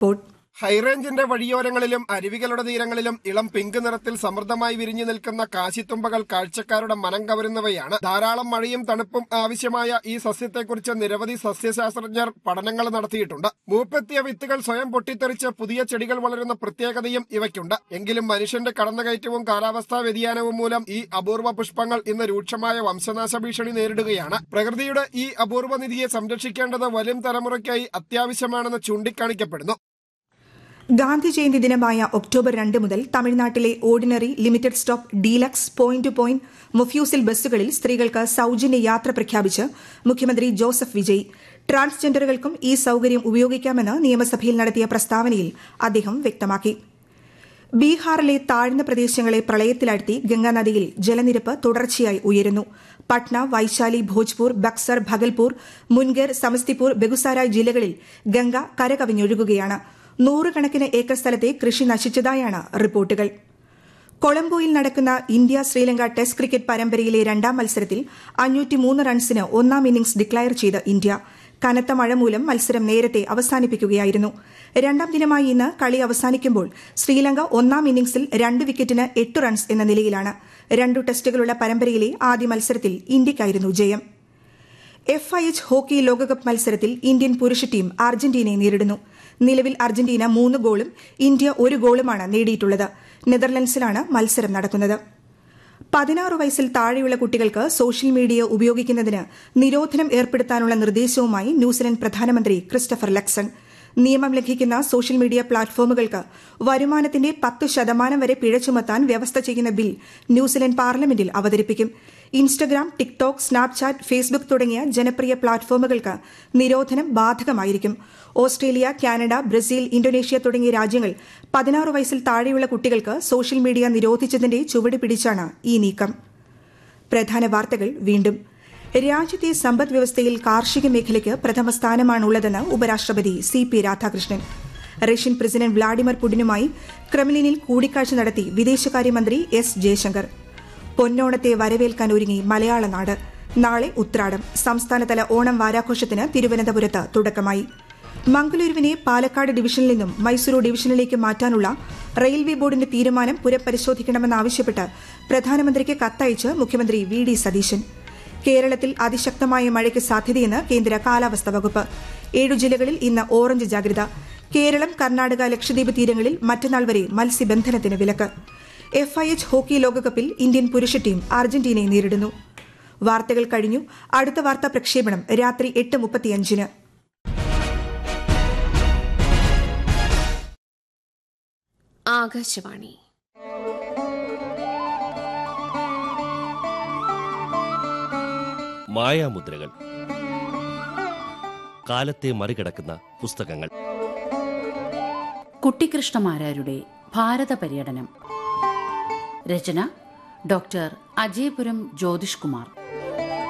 report ഹൈറേഞ്ചിന്റെ വഴിയോരങ്ങളിലും അരുവികളുടെ തീരങ്ങളിലും ഇളം pink നിറത്തിൽ സമൃദ്ധമായി വിരിഞ്ഞു നിൽക്കുന്ന കാശിത്തുമ്പകൾ കാഴ്ചക്കാരുടെ മനം കവരുന്നവയാണ് ധാരാളം മഴയും തണുപ്പും ആവശ്യമായ ഈ സസ്യത്തെക്കുറിച്ച് നിരവധി സസ്യശാസ്ത്രജ്ഞർ പഠനങ്ങൾ നടത്തിയിട്ടുണ്ട് മൂപ്പെത്തിയ വിത്തുകൾ സ്വയം പൊട്ടിത്തെറിച്ച് പുതിയ ചെടികൾ വളരുന്ന പ്രത്യേകതയും ഇവയ്ക്കുണ്ട് എങ്കിലും മനുഷ്യന്റെ കടന്നുകയറ്റവും കാലാവസ്ഥാ വ്യതിയാനവും മൂലം ഈ അപൂർവ പുഷ്പങ്ങൾ ഇന്ന് രൂക്ഷമായ വംശനാശ ഭീഷണി നേരിടുകയാണ് പ്രകൃതിയുടെ ഈ അപൂർവ നിധിയെ സംരക്ഷിക്കേണ്ടത് വരും തലമുറയ്ക്കായി അത്യാവശ്യമാണെന്ന് ചൂണ്ടിക്കാണിക്കപ്പെടുന്നു ഗാന്ധി ജയന്തി ദിനമായ ഒക്ടോബർ രണ്ട് മുതൽ തമിഴ്നാട്ടിലെ ordinary limited stop deluxe point to point mofussil ബസ്സുകളിൽ സ്ത്രീകൾക്ക് സൌജന്യ യാത്ര പ്രഖ്യാപിച്ച് മുഖ്യമന്ത്രി ജോസഫ് വിജയ് ട്രാൻസ്ജെൻഡറുകൾക്കും ഈ സൌകര്യം ഉപയോഗിക്കാമെന്ന് നിയമസഭയിൽ നടത്തിയ പ്രസ്താവനയിൽ അദ്ദേഹം വ്യക്തമാക്കി ബീഹാറിലെ താഴ്ന്ന പ്രദേശങ്ങളെ പ്രളയത്തിലാഴ്ത്തി ഗംഗാനദിയിൽ ജലനിരപ്പ് തുടർച്ചയായി ഉയരുന്നു പട്ന വൈശാലി ഭോജ്പൂർ ബക്സർ ഭഗൽപൂർ മുൻഗർ സമസ്തിപൂർ ബെഗുസാരായ് ജില്ലകളിൽ ഗംഗ കരകവിഞ്ഞൊഴുകുകയാണ് നൂറുകണക്കിന് ഏക്കർ സ്ഥലത്തെ കൃഷി നശിച്ചതായാണ് റിപ്പോർട്ടുകൾ കൊളംബോയിൽ നടക്കുന്ന ഇന്ത്യ ശ്രീലങ്ക ടെസ്റ്റ് ക്രിക്കറ്റ് പരമ്പരയിലെ രണ്ടാം മത്സരത്തിൽ അഞ്ഞൂറ്റിമൂന്ന് റൺസിന് ഒന്നാം ഇന്നിംഗ്സ് ഡിക്ലയർ ചെയ്ത ഇന്ത്യ കനത്ത മഴ മൂലം മത്സരം നേരത്തെ അവസാനിപ്പിക്കുകയായിരുന്നു രണ്ടാം ദിനമായി ഇന്ന് കളി അവസാനിക്കുമ്പോൾ ശ്രീലങ്ക ഒന്നാം ഇന്നിംഗ്സിൽ രണ്ട് വിക്കറ്റിന് എട്ട് റൺസ് എന്ന നിലയിലാണ് രണ്ടു ടെസ്റ്റുകളുള്ള പരമ്പരയിലെ ആദ്യ മത്സരത്തിൽ ഇന്ത്യയ്ക്കായിരുന്നു ജയം എഫ് ഐ എച്ച് ഹോക്കി ലോകകപ്പ് മത്സരത്തിൽ ഇന്ത്യൻ പുരുഷ ടീം അർജന്റീനയെ നേരിടുന്നു നിലവിൽ അർജന്റീന മൂന്ന് ഗോളും ഇന്ത്യ ഒരു ഗോളുമാണ് നേടിയിട്ടുള്ളത് നെതർലൻഡ്സിലാണ് മത്സരം നടക്കുന്നത് പതിനാറ് വയസ്സിൽ താഴെയുള്ള കുട്ടികൾക്ക് സോഷ്യൽ മീഡിയ ഉപയോഗിക്കുന്നതിന് നിരോധനം ഏർപ്പെടുത്താനുള്ള നിർദ്ദേശവുമായി ന്യൂസിലൻഡ് പ്രധാനമന്ത്രി ക്രിസ്റ്റഫർ ലക്സൺ നിയമം ലംഘിക്കുന്ന സോഷ്യൽ മീഡിയ പ്ലാറ്റ്ഫോമുകൾക്ക് വരുമാനത്തിന്റെ പത്ത് ശതമാനം വരെ പിഴ ചുമത്താൻ വ്യവസ്ഥ ചെയ്യുന്ന ബിൽ ന്യൂസിലൻഡ് പാർലമെന്റിൽ അവതരിപ്പിക്കും ഇൻസ്റ്റഗ്രാം ടിക്ടോക്ക് സ്നാപ്ചാറ്റ് ഫേസ്ബുക്ക് തുടങ്ങിയ ജനപ്രിയ പ്ലാറ്റ്ഫോമുകൾക്ക് നിരോധനം ബാധകമായിരിക്കും ഓസ്ട്രേലിയ കാനഡ ബ്രസീൽ ഇന്തോനേഷ്യ തുടങ്ങിയ രാജ്യങ്ങൾ പതിനാറ് വയസ്സിൽ താഴെയുള്ള കുട്ടികൾക്ക് സോഷ്യൽ മീഡിയ നിരോധിച്ചതിന്റെ ചുവട് പിടിച്ചാണ് ഈ നീക്കം പ്രധാന വാർത്തകൾ വീണ്ടും രാജ്യത്തെ സമ്പദ് വ്യവസ്ഥയിൽ കാർഷിക മേഖലയ്ക്ക് പ്രഥമ സ്ഥാനമാണുള്ളതെന്ന് ഉപരാഷ്ട്രപതി C P Radhakrishnan Russian president Vladimir പുടിനുമായി ക്രെംലിനിൽ കൂടിക്കാഴ്ച നടത്തി വിദേശകാര്യമന്ത്രി എസ് ജയശങ്കർ പൊന്നോണത്തെ വരവേൽക്കാൻ ഒരുങ്ങി മലയാള നാട് നാളെ ഉത്രാടം സംസ്ഥാനതല ഓണം വാരാഘോഷത്തിന് തിരുവനന്തപുരത്ത് തുടക്കമായി മംഗളൂരുവിനെ പാലക്കാട് ഡിവിഷനിൽ നിന്നും മൈസൂരു ഡിവിഷനിലേക്ക് മാറ്റാനുള്ള റെയിൽവേ ബോർഡിന്റെ തീരുമാനം പുനഃപരിശോധിക്കണമെന്നാവശ്യപ്പെട്ട് പ്രധാനമന്ത്രിക്ക് കത്തയച്ച് മുഖ്യമന്ത്രി വി ഡി സതീശൻ കേരളത്തിൽ അതിശക്തമായ മഴയ്ക്ക് സാധ്യതയെന്ന് കേന്ദ്ര കാലാവസ്ഥാ വകുപ്പ് ഏഴു ജില്ലകളിൽ ഇന്ന് ഓറഞ്ച് ജാഗ്രത കേരളം കർണാടക ലക്ഷദ്വീപ് തീരങ്ങളിൽ മറ്റന്നാൾ വരെ മത്സ്യബന്ധനത്തിന് വിലക്ക് എഫ് ഐ എച്ച് ഹോക്കി ലോകകപ്പിൽ ഇന്ത്യൻ പുരുഷ ടീം അർജന്റീനയെ നേരിടുന്നു വാർത്തകൾ കഴിഞ്ഞു അടുത്ത വാർത്താ പ്രക്ഷേപണം രാത്രി എട്ട് മുപ്പത്തിയഞ്ചിന് ആകാശവാണി മായാമുദ്രകൾ കാലത്തെ മറികടക്കുന്ന പുസ്തകങ്ങൾ കുട്ടിക്കൃഷ്ണമാരാരുടെ ഭാരത പര്യടനം രചന ഡോക്ടർ അജയപുരം ജ്യോതിഷ് കുമാർ